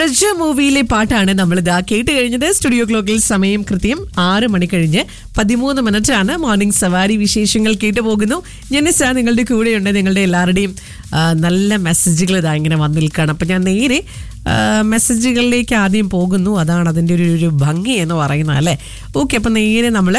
പ്രജ മൂവിയിലെ പാട്ടാണ് നമ്മൾ ഇതാ കേട്ട് കഴിഞ്ഞത് സ്റ്റുഡിയോ ക്ലോക്കിൽ സമയം കൃത്യം ആറ് മണി കഴിഞ്ഞ് പതിമൂന്ന് മിനിറ്റ് ആണ് മോർണിംഗ് സവാരി വിശേഷങ്ങൾ കേട്ടു പോകുന്നു ജനിസ നിങ്ങളുടെ കൂടെയുണ്ട് നിങ്ങളുടെ എല്ലാവരുടെയും ആ, നല്ല മെസ്സേജുകൾ ഇതാ ഇങ്ങനെ വന്നു നിൽക്കുകയാണ് അപ്പം ഞാൻ നേരെ ആ, മെസ്സേജുകളിലേക്ക് ആദ്യം പോകുന്നു അതാണ് അതിൻ്റെ ഒരു ഒരു ഭംഗി എന്ന് പറയുന്നത് അല്ലേ ഓക്കെ അപ്പം നേരെ നമ്മൾ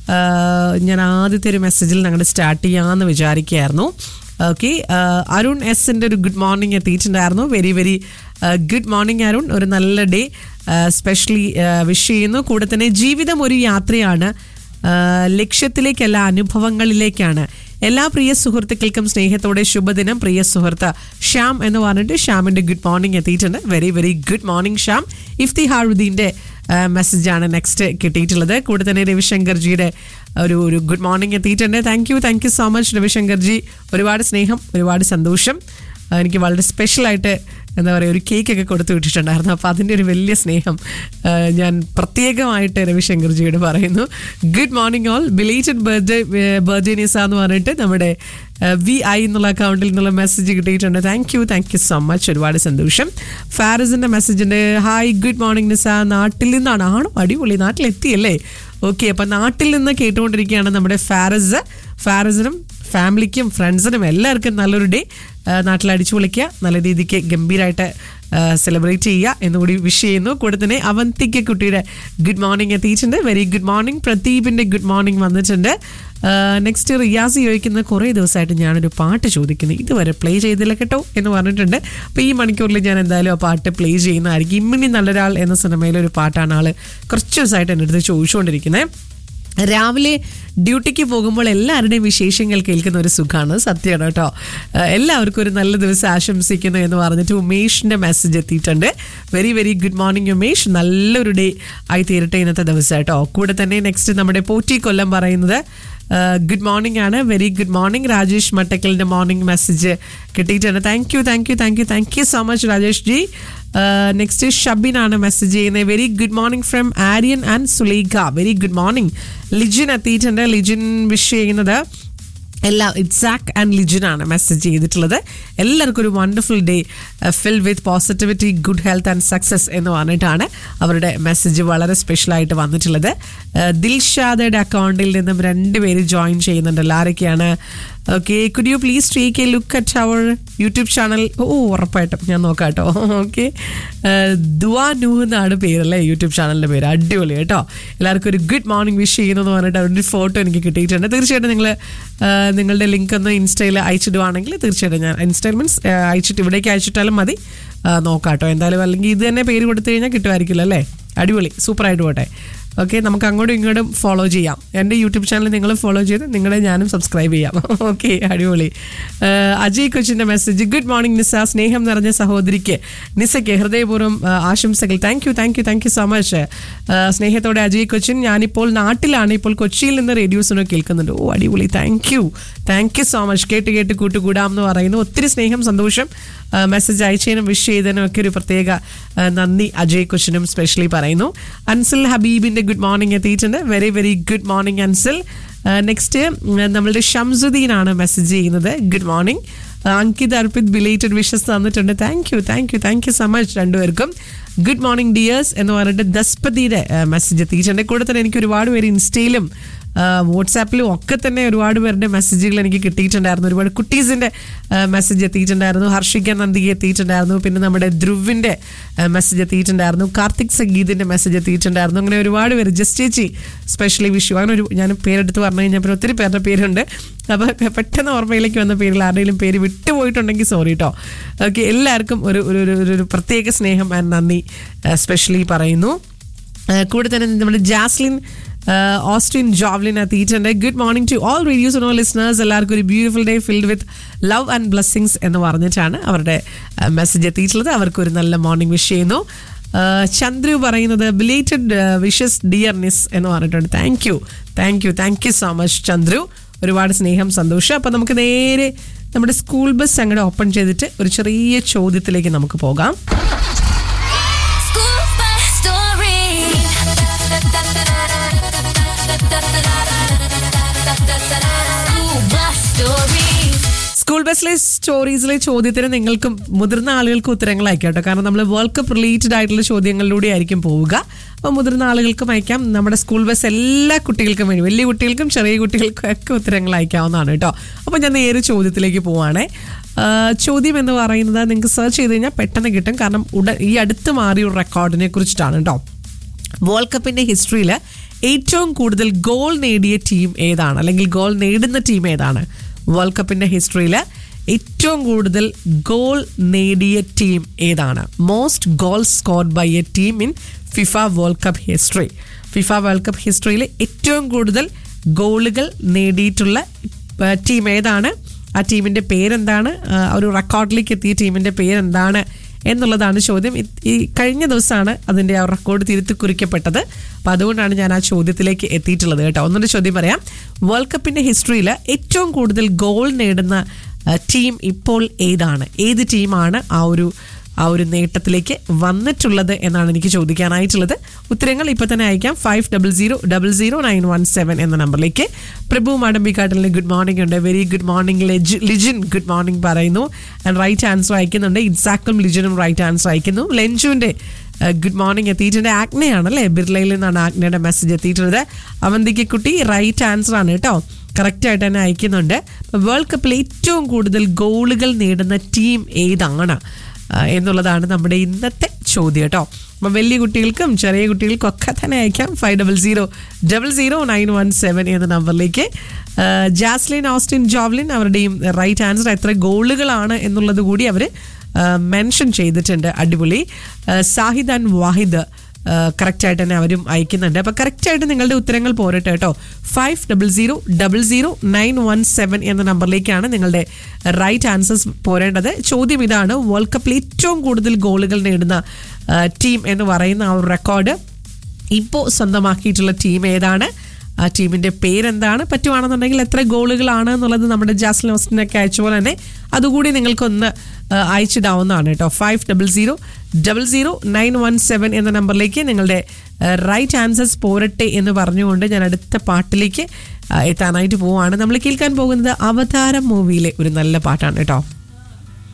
ഞാൻ ആദ്യത്തെ ഒരു മെസ്സേജിൽ ഞങ്ങൾ സ്റ്റാർട്ട് ചെയ്യാമെന്ന് വിചാരിക്കുകയായിരുന്നു ഓക്കെ അരുൺ എസിൻ്റെ ഒരു ഗുഡ് മോർണിംഗ് എത്തിയിട്ടുണ്ടായിരുന്നു very very good morning Arun ഒരു നല്ല ഡേ സ്പെഷ്യലി വിഷ് ചെയ്യുന്നു കൂടെ തന്നെ ജീവിതം ഒരു യാത്രയാണ് ആ, ലക്ഷ്യത്തിലേക്കല്ല അനുഭവങ്ങളിലേക്കാണ് എല്ലാ പ്രിയ സുഹൃത്തുക്കൾക്കും സ്നേഹത്തോടെ ശുഭദിനം പ്രിയ സുഹൃത്ത് ശ്യാം എന്ന് പറഞ്ഞിട്ട് ശ്യാമിന്റെ ഗുഡ് മോർണിംഗ് എത്തിയിട്ടുണ്ട് very very good morning Shyam ഇഫ്തിഹാറുദ്ദീന്റെ മെസ്സേജാണ് നെക്സ്റ്റ് കിട്ടിയിട്ടുള്ളത് കൂടെ തന്നെ രവിശങ്കർജിയുടെ ഒരു ഒരു ഗുഡ് മോർണിംഗ് എത്തിയിട്ടുണ്ട് thank you thank you so much Ravishankarji ഒരുപാട് സ്നേഹം ഒരുപാട് സന്തോഷം ആ, എനിക്ക് വളരെ സ്പെഷ്യലായിട്ട് എന്താ പറയുക ഒരു കേക്കൊക്കെ കൊടുത്തു വിട്ടിട്ടുണ്ടായിരുന്നു അപ്പോൾ അതിൻ്റെ ഒരു വലിയ സ്നേഹം ആ, ഞാൻ പ്രത്യേകമായിട്ട് രവിശങ്കർജിയോട് പറയുന്നു good morning all belated birthday birthday Nisa എന്ന് പറഞ്ഞിട്ട് നമ്മുടെ വി ഐ എന്നുള്ള അക്കൗണ്ടിൽ നിന്നുള്ള മെസ്സേജ് കിട്ടിയിട്ടുണ്ട് thank you thank you so much ഒരുപാട് സന്തോഷം ഫാരിസിൻ്റെ മെസ്സേജ് ഉണ്ട് ഹായ് ഗുഡ് മോർണിംഗ് നിസ നാട്ടിൽ നിന്നാണ് ആണോ അടിപൊളി നാട്ടിലെത്തിയല്ലേ ഓക്കെ അപ്പം നാട്ടിൽ നിന്ന് കേട്ടുകൊണ്ടിരിക്കുകയാണ് നമ്മുടെ ഫാരസ് ഫാരസിനും ഫാമിലിക്കും ഫ്രണ്ട്സിനും എല്ലാവർക്കും നല്ലൊരു ഡേ നാട്ടിൽ അടിച്ചു പൊളിക്കുക നല്ല രീതിക്ക് ഗംഭീരമായിട്ട് സെലിബ്രേറ്റ് ചെയ്യുക എന്നുകൂടി വിഷ് ചെയ്യുന്നു കൂടെ തന്നെ അവന്തിക്ക കുട്ടിയുടെ ഗുഡ് മോർണിംഗ് എത്തിയിട്ടുണ്ട് വെരി ഗുഡ് മോർണിംഗ് പ്രദീപിൻ്റെ ഗുഡ് മോർണിംഗ് വന്നിട്ടുണ്ട് നെക്സ്റ്റ് റിയാസ് ചോദിക്കുന്ന കുറേ ദിവസമായിട്ട് ഞാനൊരു പാട്ട് ചോദിക്കുന്നു ഇതുവരെ പ്ലേ ചെയ്തില്ല കേട്ടോ എന്ന് പറഞ്ഞിട്ടുണ്ട് അപ്പോൾ ഈ മണിക്കൂറിൽ ഞാൻ എന്തായാലും ആ പാട്ട് പ്ലേ ചെയ്യുന്നതായിരിക്കും ഇമ്മിണി നല്ലൊരാൾ എന്ന സിനിമയിലെ ഒരു പാട്ടാണ് ആള് കുറച്ച് ദിവസമായിട്ട് എൻ്റെ അടുത്ത് ചോദിച്ചുകൊണ്ടിരിക്കുന്നത് രാവിലെ ഡ്യൂട്ടിക്ക് പോകുമ്പോൾ എല്ലാവരുടെയും വിശേഷങ്ങൾ കേൾക്കുന്ന ഒരു സുഖമാണ് സത്യമാണ് കേട്ടോ ഏഹ് എല്ലാവർക്കും ഒരു നല്ല ദിവസം ആശംസിക്കുന്നു എന്ന് പറഞ്ഞിട്ട് ഉമേഷിന്റെ മെസ്സേജ് എത്തിയിട്ടുണ്ട് very very good morning Umesh നല്ലൊരു ഡേ ആയി തീരട്ടെ ഇന്നത്തെ ദിവസം കേട്ടോ കൂടെ തന്നെ നെക്സ്റ്റ് നമ്മുടെ പോറ്റി കൊല്ലം പറയുന്നത് ഗുഡ് മോർണിംഗ് ആണ് വെരി ഗുഡ് മോർണിംഗ് രാജേഷ് മട്ടക്കലിന്റെ മോർണിംഗ് മെസ്സേജ് കിട്ടിയിട്ടുണ്ട് thank you thank you thank you thank you so much Rajesh ji next ഷബിനാണ് മെസ്സേജ് ചെയ്യുന്നത് very good morning from Aryan and Sulaikha very good morning Lijin എത്തിയിട്ടുണ്ട് ലിജിൻ വിഷ് ചെയ്യുന്നത് എല്ലാ ഇറ്റ്സാക്ക് ആൻഡ് ലിജിൻ ആണ് മെസ്സേജ് ചെയ്തിട്ടുള്ളത് എല്ലാവർക്കും ഒരു wonderful day fill with positivity good health and success എന്ന് പറഞ്ഞിട്ടാണ് അവരുടെ മെസ്സേജ് വളരെ സ്പെഷ്യലായിട്ട് വന്നിട്ടുള്ളത് ഏഹ് ദിൽഷാദയുടെ അക്കൗണ്ടിൽ നിന്നും രണ്ട് പേര് ജോയിൻ ചെയ്യുന്നുണ്ട് ആരൊക്കെയാണ് okay could you please take a look at our YouTube channel ഓ ഉറപ്പായിട്ടും ഞാൻ നോക്കാം കേട്ടോ ഓക്കെ ദുവാ നൂഹ് എന്നാണ് പേരല്ലേ യൂട്യൂബ് ചാനലിൻ്റെ പേര് അടിപൊളി കേട്ടോ എല്ലാവർക്കും ഒരു ഗുഡ് മോർണിംഗ് വിഷ് ചെയ്യുന്നു എന്ന് പറഞ്ഞിട്ട് അവരുടെ ഫോട്ടോ എനിക്ക് കിട്ടിയിട്ടുണ്ട് തീർച്ചയായിട്ടും നിങ്ങൾ നിങ്ങളുടെ ലിങ്ക് ഒന്ന് ഇൻസ്റ്റയിൽ അയച്ചിടുവാണെങ്കിൽ തീർച്ചയായിട്ടും ഞാൻ ഇൻസ്റ്റയിൽ മീൻസ് അയച്ചിട്ട് ഇവിടേക്ക് അയച്ചിട്ടാലും മതി ആ, നോക്കാം കേട്ടോ എന്തായാലും അല്ലെങ്കിൽ ഇത് തന്നെ പേര് കൊടുത്തു കഴിഞ്ഞാൽ കിട്ടുമായിരിക്കില്ല അല്ലേ അടിപൊളി സൂപ്പറായിട്ട് പോട്ടെ ഓക്കെ നമുക്ക് അങ്ങോട്ടും ഇങ്ങോട്ടും ഫോളോ ചെയ്യാം എൻ്റെ യൂട്യൂബ് ചാനൽ നിങ്ങൾ ഫോളോ ചെയ്ത് നിങ്ങളെ ഞാനും സബ്സ്ക്രൈബ് ചെയ്യാം ഓക്കെ അടിപൊളി ആഹ് അജയ് കൊച്ചിൻ്റെ മെസ്സേജ് ഗുഡ് മോർണിംഗ് നിസ സ്നേഹം നിറഞ്ഞ സഹോദരിക്ക് നിസയ്ക്ക് ഹൃദയപൂർവ്വം ആഹ് ആശംസകൾ thank you thank you thank you so much സ്നേഹത്തോടെ അജയ് കൊച്ചിൻ ഞാനിപ്പോൾ നാട്ടിലാണ് ഇപ്പോൾ കൊച്ചിയിൽ നിന്ന് റേഡിയോസിനോ കേൾക്കുന്നുണ്ട് ഓ അടിപൊളി thank you thank you so much കേട്ട് കേട്ട് കൂട്ടുകൂടാം എന്ന് പറയുന്നു ഒത്തിരി സ്നേഹം സന്തോഷം മെസ്സേജ് അയച്ചതിനും വിഷ് ചെയ്തതിനും ഒക്കെ ഒരു പ്രത്യേക ആ, നന്ദി അജയ് കൊച്ചിനും സ്പെഷ്യലി പറയുന്നു അൻസിൽ ഹബീബിന്റെ ഗുഡ് മോർണിംഗ് എത്തിയിട്ടുണ്ട് very very good morning Ansil next നമ്മളുടെ ഷംസുദ്ദീൻ ആണ് മെസ്സേജ് ചെയ്യുന്നത് good morning Ankit Arpit belated wishes തന്നിട്ടുണ്ട് thank you thank you thank you so much രണ്ടുപേർക്കും ഗുഡ് മോർണിംഗ് ഡിയേഴ്സ് എന്ന് പറഞ്ഞിട്ട് ദസ്പതിയുടെ മെസ്സേജ് എത്തിയിട്ടുണ്ട് കൂടെ തന്നെ എനിക്ക് ഒരുപാട് പേര് ഇൻസ്റ്റയിലും വാട്സാപ്പിലും ഒക്കെ തന്നെ ഒരുപാട് പേരുടെ മെസ്സേജുകൾ എനിക്ക് കിട്ടിയിട്ടുണ്ടായിരുന്നു ഒരുപാട് കുട്ടീസിൻ്റെ മെസ്സേജ് എത്തിയിട്ടുണ്ടായിരുന്നു ഹർഷിക നന്ദിക്ക് എത്തിയിട്ടുണ്ടായിരുന്നു പിന്നെ നമ്മുടെ ധ്രുവിൻ്റെ മെസ്സേജ് എത്തിയിട്ടുണ്ടായിരുന്നു കാർത്തിക് സംഗീതിൻ്റെ മെസ്സേജ് എത്തിയിട്ടുണ്ടായിരുന്നു അങ്ങനെ ഒരുപാട് പേര് ജസ്റ്റ് ചേച്ചി സ്പെഷ്യലി വിഷു അങ്ങനെ ഒരു ഞാൻ പേരെടുത്ത് പറഞ്ഞു കഴിഞ്ഞാൽ പിന്നെ ഒത്തിരി പേരുടെ പേരുണ്ട് അപ്പോൾ പെട്ടെന്ന് ഓർമ്മയിലേക്ക് വന്ന പേരിൽ ആരുടെയും പേര് വിട്ടുപോയിട്ടുണ്ടെങ്കിൽ സോറി കേട്ടോ ഓക്കെ എല്ലാവർക്കും ഒരു ഒരു ഒരു- ഒരു ഒരു പ്രത്യേക സ്നേഹം ആൻഡ് നന്ദി സ്പെഷ്യലി പറയുന്നു ആഹ് കൂടെ തന്നെ നമ്മുടെ ജാസ്ലിൻ ആഹ് ഓസ്റ്റിൻ ജോവ്ലിൻ എത്തിയിട്ടുണ്ട് good morning to all radio Suno listeners എല്ലാവർക്കും ഒരു beautiful day filled with love and blessings എന്ന് പറഞ്ഞിട്ടാണ് അവരുടെ മെസ്സേജ് എത്തിയിട്ടുള്ളത് അവർക്ക് ഒരു നല്ല മോർണിംഗ് വിഷ് ചെയ്യുന്നു ആഹ് ചന്ദ്രു പറയുന്നത് ബിലേറ്റഡ് വിഷസ് ഡിയർനെസ് എന്ന് പറഞ്ഞിട്ടുണ്ട് thank you thank you thank you so much Chandru ഒരുപാട് സ്നേഹം സന്തോഷം അപ്പം നമുക്ക് നേരെ നമ്മുടെ സ്കൂൾ ബസ് അങ്ങോട്ട് ഓപ്പൺ ചെയ്തിട്ട് ഒരു ചെറിയ ചോദ്യത്തിലേക്ക് നമുക്ക് പോകാം School bus story. School bus story. School ബസ്സിലെ സ്റ്റോറീസിലെ ചോദ്യത്തിന് നിങ്ങൾക്കും മുതിർന്ന ആളുകൾക്ക് ഉത്തരങ്ങൾ അയക്കാം കേട്ടോ കാരണം നമ്മൾ വേൾഡ് കപ്പ് റിലേറ്റഡ് ആയിട്ടുള്ള ചോദ്യങ്ങളിലൂടെ ആയിരിക്കും പോവുക അപ്പോൾ മുതിർന്ന ആളുകൾക്കും അയക്കാം നമ്മുടെ സ്കൂൾ ബസ് എല്ലാ കുട്ടികൾക്കും വേണ്ടി വലിയ കുട്ടികൾക്കും ചെറിയ കുട്ടികൾക്കും ഒക്കെ ഉത്തരങ്ങൾ അയക്കാവുന്നതാണ് കേട്ടോ അപ്പോൾ ഞാൻ നേരെ ചോദ്യത്തിലേക്ക് പോവാണേ ആ, ചോദ്യം എന്ന് പറയുന്നത് നിങ്ങൾക്ക് സെർച്ച് ചെയ്ത് കഴിഞ്ഞാൽ പെട്ടെന്ന് കിട്ടും കാരണം ഉട ഈ അടുത്ത് മാറിയ ഒരു റെക്കോർഡിനെ കുറിച്ചിട്ടാണ് കേട്ടോ വേൾഡ് കപ്പിന്റെ ഹിസ്റ്ററിയിൽ ഏറ്റവും കൂടുതൽ ഗോൾ നേടിയ ടീം ഏതാണ് അല്ലെങ്കിൽ ഗോൾ നേടുന്ന ടീം ഏതാണ് വേൾഡ് കപ്പിന്റെ ഹിസ്റ്ററിയിൽ ഏറ്റവും കൂടുതൽ ഗോൾ നേടിയ ടീം ഏതാണ് most goal scored by a team in FIFA world cup history FIFA world cup ഹിസ്റ്ററിയിൽ ഏറ്റവും കൂടുതൽ ഗോളുകൾ നേടിയിട്ടുള്ള ടീം ഏതാണ് ആ ടീമിന്റെ പേരെന്താണ് ആ, ഒരു റെക്കോർഡിലേക്ക് എത്തിയ ടീമിന്റെ പേരെന്താണ് എന്നുള്ളതാണ് ചോദ്യം ഇത് ഈ കഴിഞ്ഞ ദിവസമാണ് അതിന്റെ ആ റെക്കോർഡ് തിരുത്തി കുറിക്കപ്പെട്ടത് അപ്പൊ അതുകൊണ്ടാണ് ഞാൻ ആ ചോദ്യത്തിലേക്ക് എത്തിയിട്ടുള്ളത് കേട്ടോ ഒന്നൊരു ചോദ്യം പറയാം വേൾഡ് കപ്പിന്റെ ഹിസ്റ്ററിയിൽ ഏറ്റവും കൂടുതൽ ഗോൾ നേടുന്ന ആ, ടീം ഇപ്പോൾ ഏതാണ് ഏത് ടീമാണ് ആ ഒരു ആ ഒരു നേട്ടത്തിലേക്ക് വന്നിട്ടുള്ളത് എന്നാണ് എനിക്ക് ചോദിക്കാനായിട്ടുള്ളത് ഉത്തരങ്ങൾ ഇപ്പൊ തന്നെ അയക്കാം five double zero double zero nine one seven എന്ന നമ്പറിലേക്ക് പ്രഭു മാടമ്പിക്കാട്ടിലിന് ഗുഡ് മോർണിംഗ് ഉണ്ട് very good morning Lijin good morning പറയുന്നു ആൻഡ് റൈറ്റ് ആൻസർ അയക്കുന്നുണ്ട് ഇൻസാക്കും ലിജിനും റൈറ്റ് ആൻസർ അയക്കുന്നു ലെഞ്ചുവിന്റെ ഗുഡ് മോർണിംഗ് എത്തിയിട്ടുണ്ട് ആഗ്നയാണ് അല്ലേ ബിർലയിൽ നിന്നാണ് ആഗ്നയുടെ മെസ്സേജ് എത്തിയിട്ടുള്ളത് അവന്തിക്ക് കുട്ടി റൈറ്റ് ആൻസർ ആണ് കേട്ടോ കറക്റ്റ് ആയിട്ട് തന്നെ അയക്കുന്നുണ്ട് വേൾഡ് കപ്പിൽ ഏറ്റവും കൂടുതൽ ഗോളുകൾ നേടുന്ന ടീം ഏതാണ് ആ, എന്നുള്ളതാണ് നമ്മുടെ ഇന്നത്തെ ചോദ്യം കേട്ടോ അപ്പം വലിയ കുട്ടികൾക്കും ചെറിയ കുട്ടികൾക്കും ഒക്കെ തന്നെ അയക്കാം five double zero double zero nine one seven എന്ന നമ്പറിലേക്ക് ആ, ജാസ്ലിൻ ഓസ്റ്റിൻ ജോവ്ലിൻ അവരുടെയും റൈറ്റ് ആൻസർ എത്ര ഗോളുകളാണ് എന്നുള്ളത് കൂടി അവർ മെൻഷൻ ചെയ്തിട്ടുണ്ട് അടിപൊളി ആ, സാഹിദ് ആൻഡ് വാഹിദ് കറക്റ്റ് ആയിട്ട് തന്നെ അവരും അയക്കുന്നുണ്ട് അപ്പൊ കറക്റ്റ് ആയിട്ട് നിങ്ങളുടെ ഉത്തരങ്ങൾ പോരട്ടെ കേട്ടോ five double zero double zero nine one seven എന്ന നമ്പറിലേക്കാണ് നിങ്ങളുടെ റൈറ്റ് ആൻസേഴ്സ് പോരേണ്ടത് ചോദ്യം ഇതാണ് വേൾഡ് കപ്പിൽ ഏറ്റവും കൂടുതൽ ഗോളുകൾ നേടുന്ന ടീം എന്ന് പറയുന്ന ആ ഒരു റെക്കോർഡ് ഇപ്പോൾ സ്വന്തമാക്കിയിട്ടുള്ള ടീം ഏതാണ് ആ ടീമിന്റെ പേരെന്താണ് പറ്റുവാണെന്നുണ്ടെങ്കിൽ എത്ര ഗോളുകളാണ് എന്നുള്ളത് നമ്മുടെ ജാസ്ലിൻ ഓസ്റ്റിനൊക്കെ അയച്ച പോലെ തന്നെ അതുകൂടി നിങ്ങൾക്കൊന്ന് ആ, അയച്ചിടാവുന്നതാണ് കേട്ടോ five double zero double zero nine one seven എന്ന നമ്പറിലേക്ക് നിങ്ങളുടെ റൈറ്റ് ആൻസേഴ്സ് പോരട്ടെ എന്ന് പറഞ്ഞുകൊണ്ട് ഞാൻ അടുത്ത പാട്ടിലേക്ക് ആ, എത്താനായിട്ട് പോവാണ് നമ്മൾ കേൾക്കാൻ പോകുന്നത് അവതാരം മൂവിയിലെ ഒരു നല്ല പാട്ടാണ് കേട്ടോ